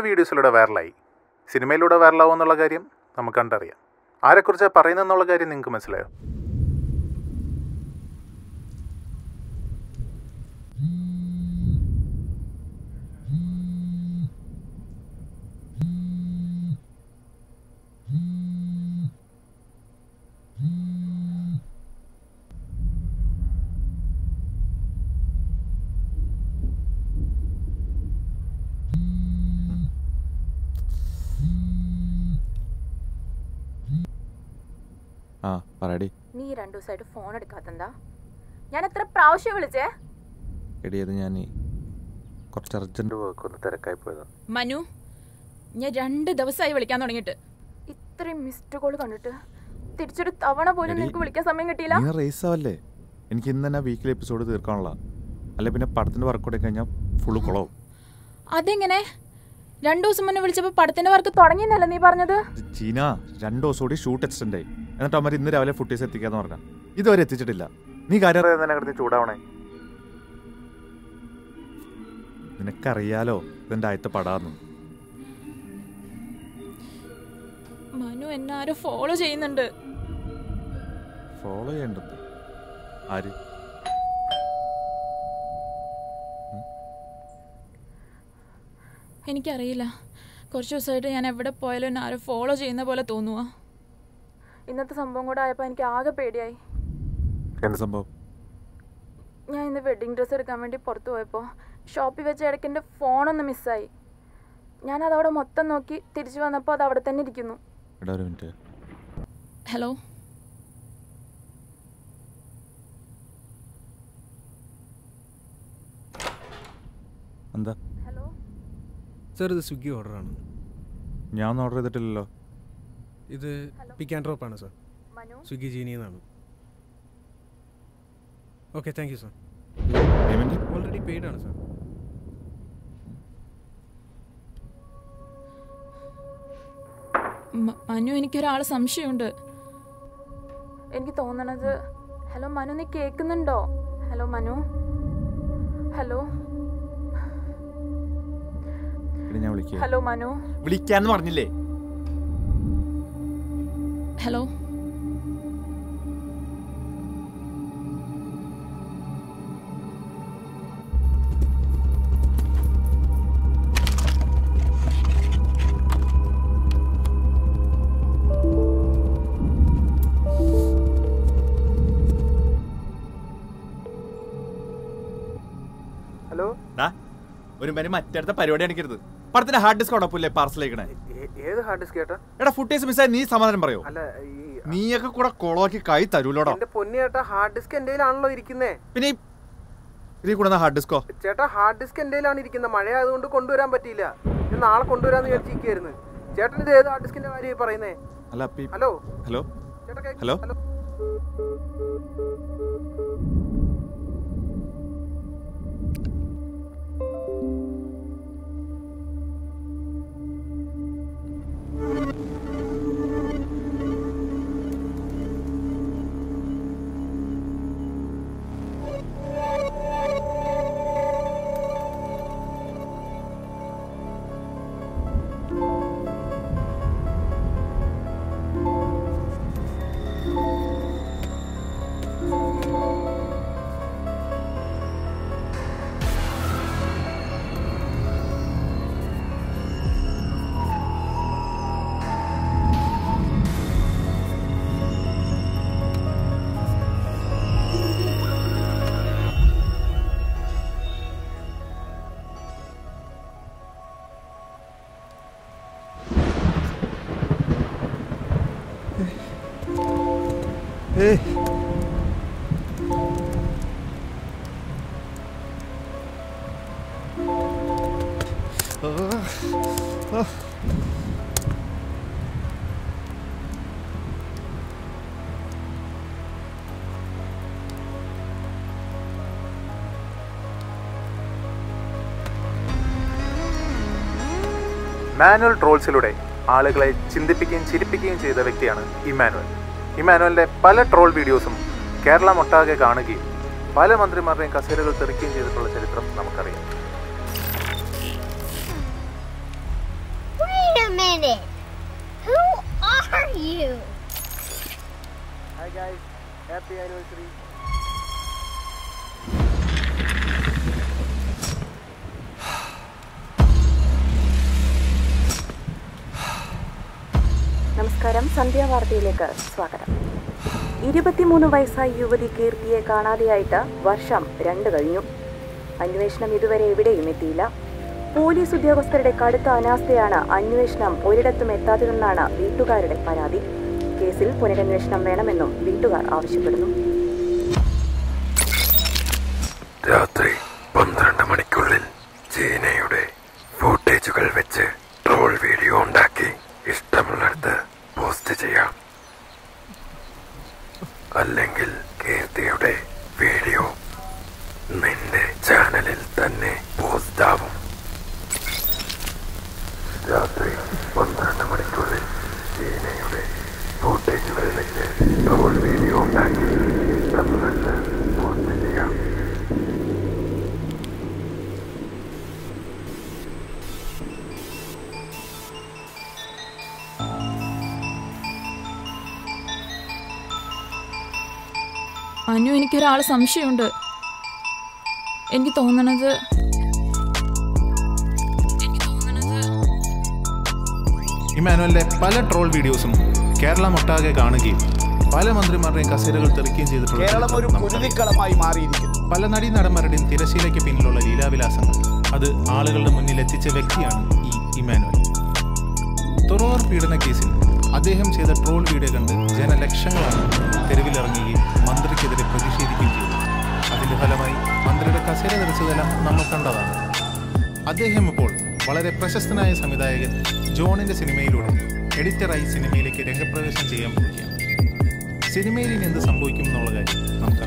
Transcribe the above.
വീഡിയോസിലൂടെ വൈറലായി സിനിമയിലൂടെ വൈറലാവും എന്നുള്ള കാര്യം നമുക്ക് കണ്ടറിയാം ആരെക്കുറിച്ചാണ് പറയുന്നതെന്നുള്ള കാര്യം നിങ്ങൾക്ക് മനസ്സിലായോ ആ പറയടി നീ രണ്ടു ദിവസമായിട്ട് ഫോൺ എടുക്കാത്തെന്താ ഞാൻ എത്ര പ്രാവശ്യം വിളിച്ചേ എടി അത് ഞാൻ കുറച്ച് അർജൻറ്റ് വർക്ക് ഒന്ന് തിരക്കായി പോയതാണ് മനു ഞാൻ രണ്ട് ദിവസമായി വിളിക്കാൻ തുടങ്ങിയിട്ട് ഇത്രയും മിസ്ഡ് കോൾ കണ്ടിട്ട് തിരിച്ചൊരു തവണ പോലും എടി, നിനക്ക് വിളിക്കാൻ സമയം കിട്ടിയില്ല നീ റേസ് ആവല്ലേ എനിക്ക് ഇന്ന് തന്നെ വീക്കിലി എപ്പിസോഡ് തീർക്കാനുള്ള അല്ലെ പിന്നെ പടത്തിൻ്റെ വർക്ക് കൂടെ കഴിഞ്ഞാൽ ഫുള്ള് കുളവും അതെങ്ങനെ രണ്ടു ദിവസം മുന്നേ വിളിച്ചപ്പോൾ പടത്തിന്റെ വർക്ക് തുടങ്ങിയെന്നല്ല നീ പറഞ്ഞത് ഇത് ചീന രണ്ട് ദിവസം കൂടി ഷൂട്ട് എക്സ്റ്റെൻഡ് ആയി എന്നിട്ട് അവന്മാർ ഇന്ന് രാവിലെ ഫുട്ടേജ് എത്തിക്കാന്ന് പറഞ്ഞ ഇതുവരെ എത്തിച്ചിട്ടില്ല നീ കാര്യം അറിയാതെ തന്നെ കിടന്ന് ചൂടാവണേ നിനക്കറിയാലോ ഇതെന്റെ ആദ്യത്തെ പടാന്ന് മനു എന്നെ ആരോ ഫോളോ ചെയ്യുന്നുണ്ട് ഫോളോ ചെയ്യേണ്ടത് ആര് എനിക്കറിയില്ല കുറച്ച് ദിവസമായിട്ട് ഞാൻ എവിടെ പോയാലും എന്നെ ആരോ ഫോളോ ചെയ്യുന്ന പോലെ തോന്നുക ഇന്നത്തെ സംഭവം കൂടെ ആയപ്പോൾ എനിക്ക് ആകെ പേടിയായി എന്ത് സംഭവം ഞാൻ ഇന്ന് വെഡിങ് ഡ്രസ്സ് എടുക്കാൻ വേണ്ടി പുറത്ത് പോയപ്പോൾ ഷോപ്പിൽ വെച്ച ഇടയ്ക്ക് എൻ്റെ ഫോണൊന്ന് മിസ്സായി ഞാൻ അതവിടെ മൊത്തം നോക്കി തിരിച്ചു വന്നപ്പോൾ അത് അവിടെ തന്നെ ഇരിക്കുന്നു എടാ ഒരു മിനിറ്റ് ഹലോ എന്താ ഹലോ സർ ഇത് സ്വിഗ്ഗി ഓർഡറാണ് ഞാൻ ഒന്നും ഓർഡർ ചെയ്തിട്ടില്ലല്ലോ ഇത് പിക്ക് ആൻഡ് ഡ്രോപ്പ് ആണ് സർ മനു സ്വിഗ്ഗി ജീനി എന്നാണ് okay thank you sir payment already paid ആണ് സർ മ- മനു എനിക്കൊരാളെ സംശയമുണ്ട് എനിക്ക് തോന്നണത് ഹലോ മനു നീ കേൾക്കുന്നുണ്ടോ ഹലോ മനു ഹലോ പിന്നെ ഞാൻ വിളിക്കുക ഹലോ മനു വിളിക്കാന്ന് പറഞ്ഞില്ലേ ഹലോ ഹലോ ഡാ, ഒരു മരി മറ്റടുത്ത പരിപാടി അണിക്കരുത് പടത്തിന്റെ ഹാർഡ് ഡിസ്ക് ഉടപ്പില്ലേ പാർസൽ അയക്കണേ ഏത് ഹാർഡ് ഡിസ്ക് ചേട്ടാ എടാ ഫുട്ടേജ് മിസ്സായി നീ സമാധാനം പറയോ അല്ല ഈ നീയൊക്കെ കൂടെ കൊളവാക്കി കൈ തരൂലോടാ എന്റെ പൊന്നി ചേട്ടാ ഹാർഡ് ഡിസ്ക് എന്റെ ആണല്ലോ ഇരിക്കുന്നേ പിന്നെ ഈ- ഇതിൽ കൂടെ ഹാർഡ് ഡിസ്കോ ചേട്ടാ ഹാർഡ് ഡിസ്ക് എന്റെ ആണ് ഇരിക്കുന്നത് മഴ ആയതുകൊണ്ട് കൊണ്ടുവരാൻ പറ്റിയില്ല ഞാൻ നാളെ കൊണ്ടുവരാന്ന് വിചാരിച്ചിരിക്കുന്നു ചേട്ടൻ ഇത് ഏത് ഹാർഡ് ഡിസ്കിന്റെ കാര്യം പറയുന്നേ അല്ല അപ്പൊ ഈ- ഹലോ ഹലോ ചേട്ടാ കേക്ക്- ഹലോ? ഹലോ മാനുവൽ ട്രോൾസിലൂടെ ആളുകളെ ചിന്തിപ്പിക്കുകയും ചിരിപ്പിക്കുകയും ചെയ്ത വ്യക്തിയാണ് ഇമാനുവൽ ഇമാനുവലിൻ്റെ പല ട്രോൾ വീഡിയോസും കേരളം ഒട്ടാകെ കാണുകയും പല മന്ത്രിമാരുടെയും കസേരകൾ തെറിക്കുകയും ചെയ്തിട്ടുള്ള ചരിത്രം നമുക്കറിയാം minute. Who are you? Hi guys, happy anniversary. നമസ്കാരം സന്ധ്യാവാർത്തയിലേക്ക് സ്വാഗതം ഇരുപത്തിമൂന്ന് വയസ്സായ യുവതി കീർത്തിയെ കാണാതെയായിട്ട് വർഷം രണ്ട് കഴിഞ്ഞു അന്വേഷണം ഇതുവരെ എവിടെയും എത്തിയില്ല പോലീസ് ഉദ്യോഗസ്ഥരുടെ കടുത്ത അനാസ്ഥയാണ് അന്വേഷണം ഒരിടത്തും എത്താത്തതെന്നാണ് വീട്ടുകാരുടെ പരാതി കേസിൽ പുനരന്വേഷണം വേണമെന്നും വീട്ടുകാർ ആവശ്യപ്പെടുന്നു രാത്രി പന്ത്രണ്ട് മണിക്കുള്ളിൽ ചീനയുടെ ഫൂട്ടേജുകൾ വെച്ച് ട്രോൾ വീഡിയോ ഉണ്ടാക്കി ഇഷ്ടമുള്ളിടത്ത് പോസ്റ്റ് ചെയ്യാം അല്ലെങ്കിൽ കീർത്തിയുടെ വീഡിയോ നിന്റെ ചാനലിൽ തന്നെ പോസ്റ്റ് ആവും രാത്രി പന്ത്രണ്ട് മണിക്കുള്ളിൽ ചീനയുടെ ഫൂട്ടേജുകൾ വെച്ച് ട്രോൾ വീഡിയോ ഉണ്ടാക്കി ഇഷ്ടമുള്ളിടത്ത് പോസ്റ്റ് ചെയ്യാം അനു എനിക്കൊരാളെ സംശയമുണ്ട് എനിക്ക് തോന്നണത് എനിക്ക് തോന്നണത് ഇമാനുവലിന്റെ പല ട്രോൾ വീഡിയോസും കേരളമൊട്ടാകെ കാണുകയും പല മന്ത്രിമാരുടെയും കസേരകൾ തെറിക്കുകയും ചെയ്തിട്ടുള്ള കേരളം ഒരു ചരിത്രം നമുക്കറിയാം. കുരുതിക്കളമായി മാറിയിരിക്കുന്നു പല നടീ നടന്മാരുടെയും തിരശീലയ്ക്ക് പിന്നിലുള്ള ലീലാവിലാസങ്ങൾ അത് ആളുകളുടെ മുന്നിൽ എത്തിച്ച വ്യക്തിയാണ് ഈ ഇമാനുവൽ തുറവൂർ പീഡന കേസിൽ അദ്ദേഹം ചെയ്ത ട്രോൾ വീഡിയോ കണ്ട് ജനലക്ഷങ്ങളാണ് തെരുവിലിറങ്ങുകയും മന്ത്രിക്കെതിരെ പ്രതിഷേധിക്കുകയും ചെയ്തു അതിന്റെ ഫലമായി മന്ത്രിയുടെ കസേര തെറിച്ചതെല്ലാം നമ്മൾ കണ്ടതാണ് അദ്ദേഹം ഇപ്പോൾ വളരെ പ്രശസ്തനായ സംവിധായകൻ ജോണിന്റെ സിനിമയിലൂടെ എഡിറ്ററായി സിനിമയിലേക്ക് രംഗപ്രവേശം ചെയ്യാൻ പോവുകയാണ് സിനിമയിൽ ഇനി എന്ത് സംഭവിക്കും എന്നുള്ള കാര്യം നമുക്ക്